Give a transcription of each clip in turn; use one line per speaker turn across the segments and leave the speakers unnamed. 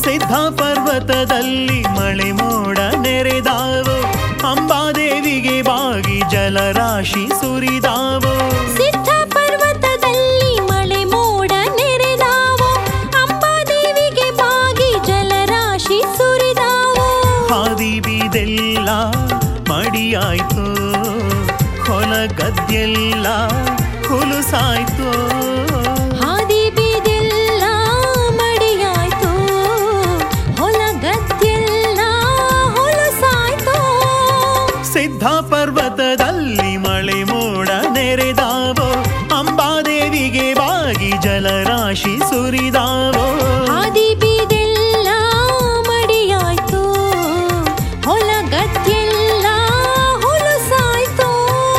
ಸಿದ್ಧ ಪರ್ವತದಲ್ಲಿ ಮಳೆ ಮೋಡ ನೆರೆದಾವೋ ಅಂಬಾದೇವಿಗೆ ಬಾಗಿ ಜಲರಾಶಿ ಸುರಿದಾವೋ
ಸಿದ್ಧ ಪರ್ವತದಲ್ಲಿ ಮಳೆ ಮೋಡ ನೆರೆದಾವೋ ಅಂಬಾದೇವಿಗೆ ಬಾಗಿ ಜಲರಾಶಿ ಸುರಿದಾವೋ
ಹಾದಿ ಬೀದೆಲ್ಲ ಮಡಿಯಾಯ್ತು ಹೊಲ ಗದ್ದೆಲ್ಲ ಹುಲುಸಾಯ್ತು
ಹಾದಿ ಬೀದೆಲ್ಲ ಮಡಿಯಾಯ್ತು ಹೊಲ ಗದ್ದೆಲ್ಲ ಹೊಲಸಾಯ್ತು
ಸಿದ್ಧ ಪರ್ವತದಲ್ಲಿ ಮಳೆ ಮೋಡ ನೆರೆದಾವೋ ಅಂಬಾದೇವಿಗೆ ಬಾಗಿ ಜಲರಾಶಿ ಸುರಿದಾವೋ
ಹಾದಿ ಬೀದೆಲ್ಲ ಮಡಿಯಾಯ್ತು ಹೊಲ ಗದ್ದೆಲ್ಲ ಹೊಲಸಾಯ್ತು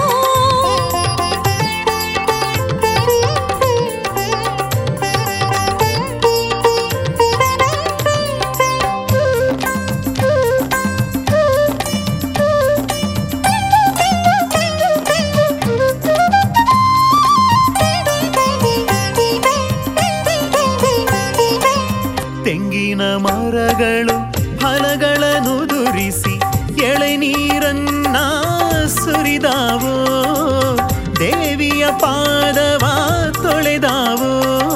ತೆಂಗಿನ ಮರಗಳು ಫಲಗಳನ್ನು ದುರಿಸಿ ಎಳೆನೀರನ್ನ ಸುರಿದಾವೋ ದೇವಿಯ ಪಾದವ ತೊಳೆದಾವೋ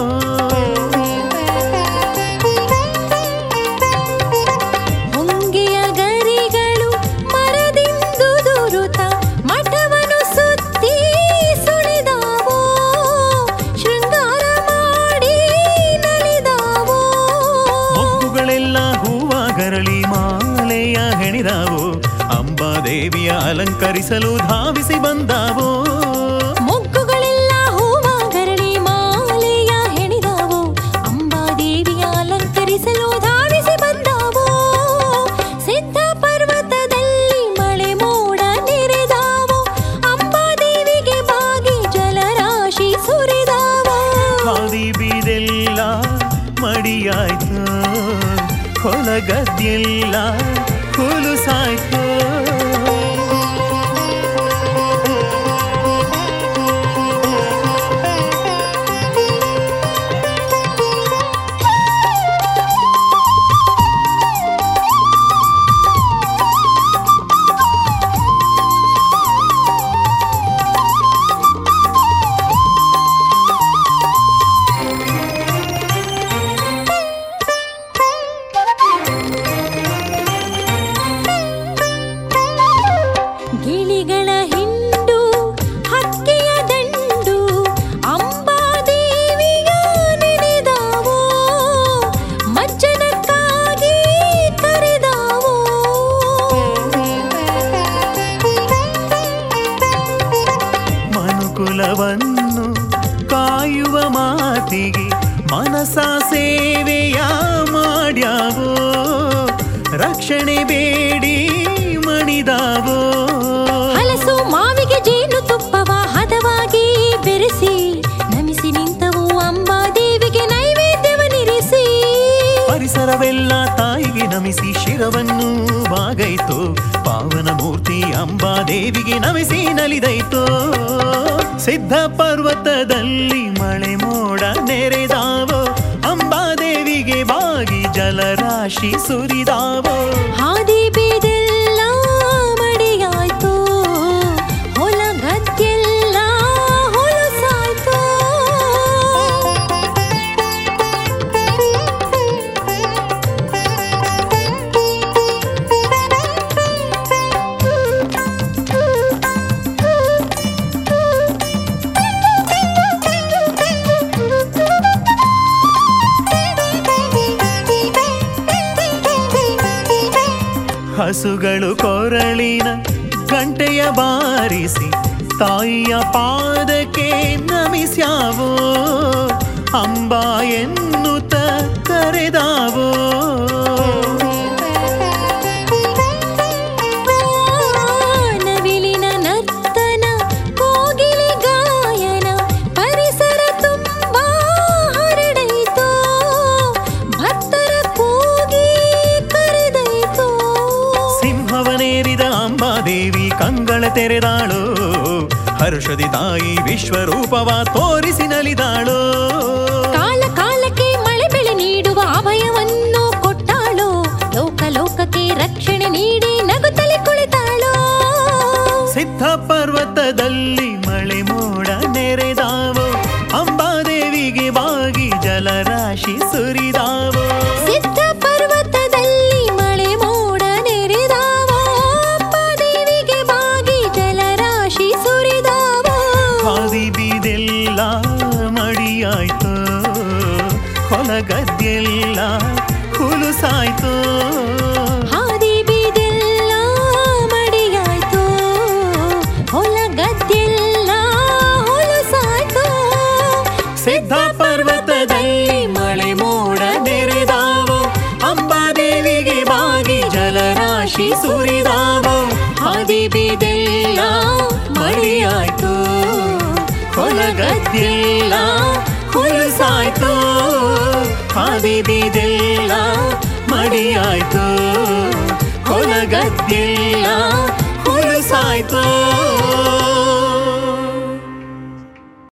ಹೊಂಗೆಯ ಗರಿಗಳು ಮರದಿಂದು ದುರುತ ಮಠವನ್ನು ಸುತ್ತಿ ಸುಳಿದಾವೋ ಶೃಂಗಾರ ಮಾಡಿ ನಲಿದಾವೋ
ಮೊಗ್ಗುಗಳೆಲ್ಲ ಹೂವಾಗರಳಿ ಮಾಲೆಯ ಹೆಣಿದಾವೋ ಅಂಬಾದೇವಿಯ ಅಲಂಕರಿಸಲು ಧಾವಿಸಿ ಬಂದಾವೋ
ಮೊಗ್ಗುಗಳೆಲ್ಲ ಹೂವಾಗರಳಿ ಮಾಲೆಯ ಹೆಣಿದಾವೋ ಅಂಬಾದೇವಿಯ ಅಲಂಕರಿಸಲು ಧಾವಿಸಿ ಬಂದಾವೋ ಸಿದ್ಧ ಪರ್ವತದಲ್ಲಿ ಮಳೆ ಮೋಡ ನೆರೆದಾವೋ ಅಂಬಾದೇವಿಗೆ ಬಾಗಿ ಜಲರಾಶಿ ಸುರಿದಾವೋ
ಹಾದಿ ಬೀದೆಲ್ಲ ಮಡಿಯಾಯ್ತು ಹೊಲ ಗದ್ದೆಲ್ಲ ಹುಲುಸಾಯ್ತು
ಗಿಳಿಗಳ ಹಿಂಡು ಹಕ್ಕಿಯ ದಂಡು ಅಂಬಾದೇವಿಯ ನೆನೆದಾವೋ ಮಜ್ಜನಕ್ಕಾಗಿ ಕರೆದಾವೋ
ಮನುಕುಲವನ್ನು ಕಾಯುವ ಮಾತಿಗೆ ಮನಸ ಸೇವೆಯ ಮಾಡ್ಯಾವೋ ರಕ್ಷಣೆ ಬೇಡಿ ಮಣಿದಾವೋ
ಹಲಸು ಮಾವಿಗೆ ಜೇನು ತುಪ್ಪವ ಹದವಾಗಿ ಬೆರೆಸಿ ನಮಿಸಿ ನಿಂತವು ಅಂಬಾದೇವಿಗೆ ನೈವೇದ್ಯವನಿರಿಸಿ
ಪರಿಸರವೆಲ್ಲ ತಾಯಿಗೆ ನಮಿಸಿ ಶಿರವನ್ನು ಬಾಗೈತು ಪಾವನ ಮೂರ್ತಿ ಅಂಬಾದೇವಿಗೆ ನಮಿಸಿ ನಲಿದೈತೋ ಸಿದ್ಧ ಪರ್ವತದಲ್ಲಿ ಮಳೆ ಮೋಡ ನೆರೆದಾವೋ ಅಂಬಾದೇವಿಗೆ ಬಾಗಿ ಜಲರಾಶಿ ಸುರಿದಾವೋ
ಹಾದಿ ಬೀದೆಲ್ಲ ಮಡಿಯಾಯ್ತು ಹೊಲ ಗದ್ದೆಲ್ಲ ಹೊಲಸಾಯ್ತು
ಹಸುಗಳು ಕೊರಳಿನ ಗಂಟೆಯ ಬಾರಿಸಿ ತಾಯಿಯ ಪಾದಕ್ಕೆ ನಮಿಸ್ಯಾವೋ ಅಂಬ ಎನ್ನುತ್ತ ಕರೆದಾವೋ
ನವಿಲಿನ ನರ್ತನ ಕೋಗಿಲೆ ಗಾಯನ ಪರಿಸರ ತುಂಬಾ ಹರಡೈತೋ ಭಕ್ತರ ಕೂಗಿ ಕರೆದೈತೋ
ಸಿಂಹವನೇರಿದ ಅಂಬಾದೇವಿ ಕಂಗಳ ತೆರೆದಾಳೋ ಹರ್ಷದಿ ತಾಯಿ ವಿಶ್ವರೂಪವ ತೋರಿಸಿ ನಲಿದಾಳೋ
ಕಾಲ ಕಾಲಕ್ಕೆ ಮಳೆ ಬೆಳೆ ನೀಡುವ ಅಭಯವನ್ನು ಕೊಟ್ಟ
ಸಿದ್ಧ ಪರ್ವತದಲ್ಲಿ ಮಳೆ ಮೋಡ ನೆರೆದಾವೋ ಅಂಬಾದೇವಿಗೆ ಬಾಗಿ ಜಲರಾಶಿ ಸುರಿದಾವೋ
ಸಿದ್ಧ ಪರ್ವತದಲ್ಲಿ ಮಳೆ ಮೋಡ ನೆರೆದಾವೋ ದೇವಿಗೆ ಬಾಗಿ ಜಲರಾಶಿ ಸುರಿದಾವೋ
ಹಾದಿ ಬೀದೆಲ್ಲ ಮಡಿಯಾಯ್ತು ಹೊಲ ಗದ್ದೆಲ್ಲ ಹುಲುಸಾಯ್ತು
ಹಾದಿ ಬೀದೆಲ್ಲ ಮಡಿಯಾಯ್ತು ಹೊಲ ಗದ್ದೆಲ್ಲ ಹೊಲಸಾಯ್ತು
ಸಿದ್ಧ ಪರ್ವತದಲ್ಲಿ ಮಳೆ ಮೋಡ ನೆರೆದಾವೋ ಅಂಬಾದೇವಿಗೆ ಬಾಗಿ ಜಲರಾಶಿ ಸುರಿದಾವೋ ಹಾದಿ ಬೀದೆಲ್ಲ ಮಳೆಯಾಯ್ತು ಹೊಲ ಗದ್ದೆಲ್ಲ ಹುಲುಸಾಯ್ತು ಹಾದಿ ಬೀದೆಲ್ಲ ಮಡಿಯಾಯ್ತು ಹೊಲ ಗದ್ದೆಲ್ಲ ಹುಲುಸಾಯ್ತು